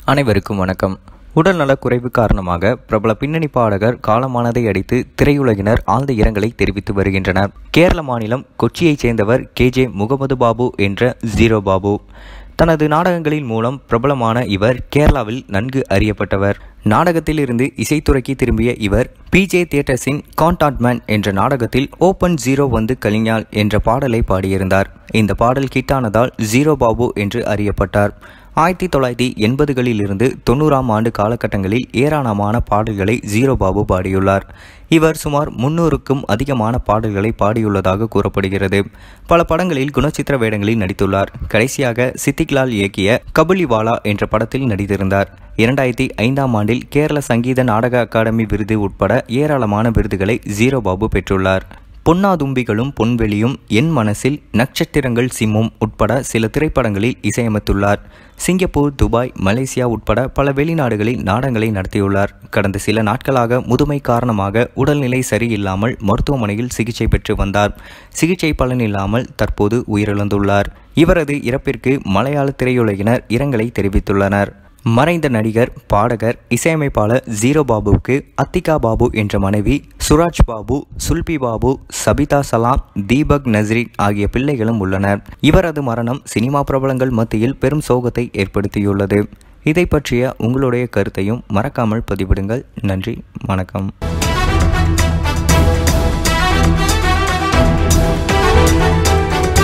அனைவருக்கும் வணக்கம் உடல்நலக் குறைவு காரணமாக பிரபல பின்னணி பாடகர் காலமானதை அடுத்து திரையுலகினர் ஆழ்ந்த இரங்கலை தெரிவித்து வருகின்றனர் கேரள மாநிலம் கொச்சியைச் சேர்ந்தவர் கேஜே முகமது பாபு என்ற ஜீரோ பாபு தனது நாடகங்களின் மூலம் பிரபலமான இவர் கேரளாவில் நன்கு அறியப்பட்டவர் நாடகத்தில் இருந்து இசைத்துறைக்கு திரும்பிய இவர் பிஜே தியேட்டர்ஸின் கான்டாக்ட் மேன் என்ற நாடகத்தில் ஓப்பன் ஜீரோ வந்து கலிஞால் என்ற பாடலை பாடியிருந்தார் இந்த பாடல் ஹிட்டானதால் ஜீரோ பாபு என்று அறியப்பட்டார் ஆயிரத்தி தொள்ளாயிரத்தி எண்பதுகளில் இருந்து தொண்ணூறாம் ஆண்டு காலகட்டங்களில் ஏராளமான பாடல்களை ஜீரோ பாபு பாடியுள்ளார் இவர் சுமார் முன்னூறுக்கும் அதிகமான பாடல்களை பாடியுள்ளதாக கூறப்படுகிறது பல படங்களில் குணச்சித்திர வேடங்களில் நடித்துள்ளார் கடைசியாக சித்திக்லால் இயக்கிய கபுலிவாலா என்ற படத்தில் நடித்திருந்தார் இரண்டாயிரத்தி ஐந்தாம் ஆண்டில் கேரள சங்கீத நாடக அகாடமி விருது உட்பட ஏராளமான விருதுகளை ஜீரோ பாபு பெற்றுள்ளார் பொன்னாதும்பிகளும் பொன்வெளியும் என் மனசில் நட்சத்திரங்கள் சிம்மும் உட்பட சில திரைப்படங்களில் இசையமைத்துள்ளார் சிங்கப்பூர் துபாய் மலேசியா உட்பட பல வெளிநாடுகளில் நாடகங்களை நடத்தியுள்ளார் கடந்த சில நாட்களாக முதுமை காரணமாக உடல்நிலை சரியில்லாமல் மருத்துவமனையில் சிகிச்சை பெற்று வந்தார் சிகிச்சை பலனில்லாமல் தற்போது உயிரிழந்துள்ளார் இவரது இறப்பிற்கு மலையாள திரையுலகினர் இரங்கலை தெரிவித்துள்ளனர் மறைந்த நடிகர் பாடகர் இசையமைப்பாளர் ஜீரோ பாபுவுக்கு அத்திகா பாபு என்ற மனைவி சுராஜ் பாபு சுல்பி பாபு சபிதா சலாம் தீபக் நஸ்ரீன் ஆகிய பிள்ளைகளும் உள்ளனர் இவரது மரணம் சினிமா பிரபலங்கள் மத்தியில் பெரும் சோகத்தை ஏற்படுத்தியுள்ளது இதை பற்றிய உங்களுடைய கருத்தையும் மறக்காமல் பதிவிடுங்கள் நன்றி வணக்கம்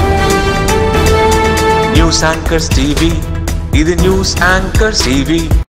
நியூஸ் ஆங்கர்ஸ் டிவி இது நியூஸ் ஆங்கர்ஸ் டிவி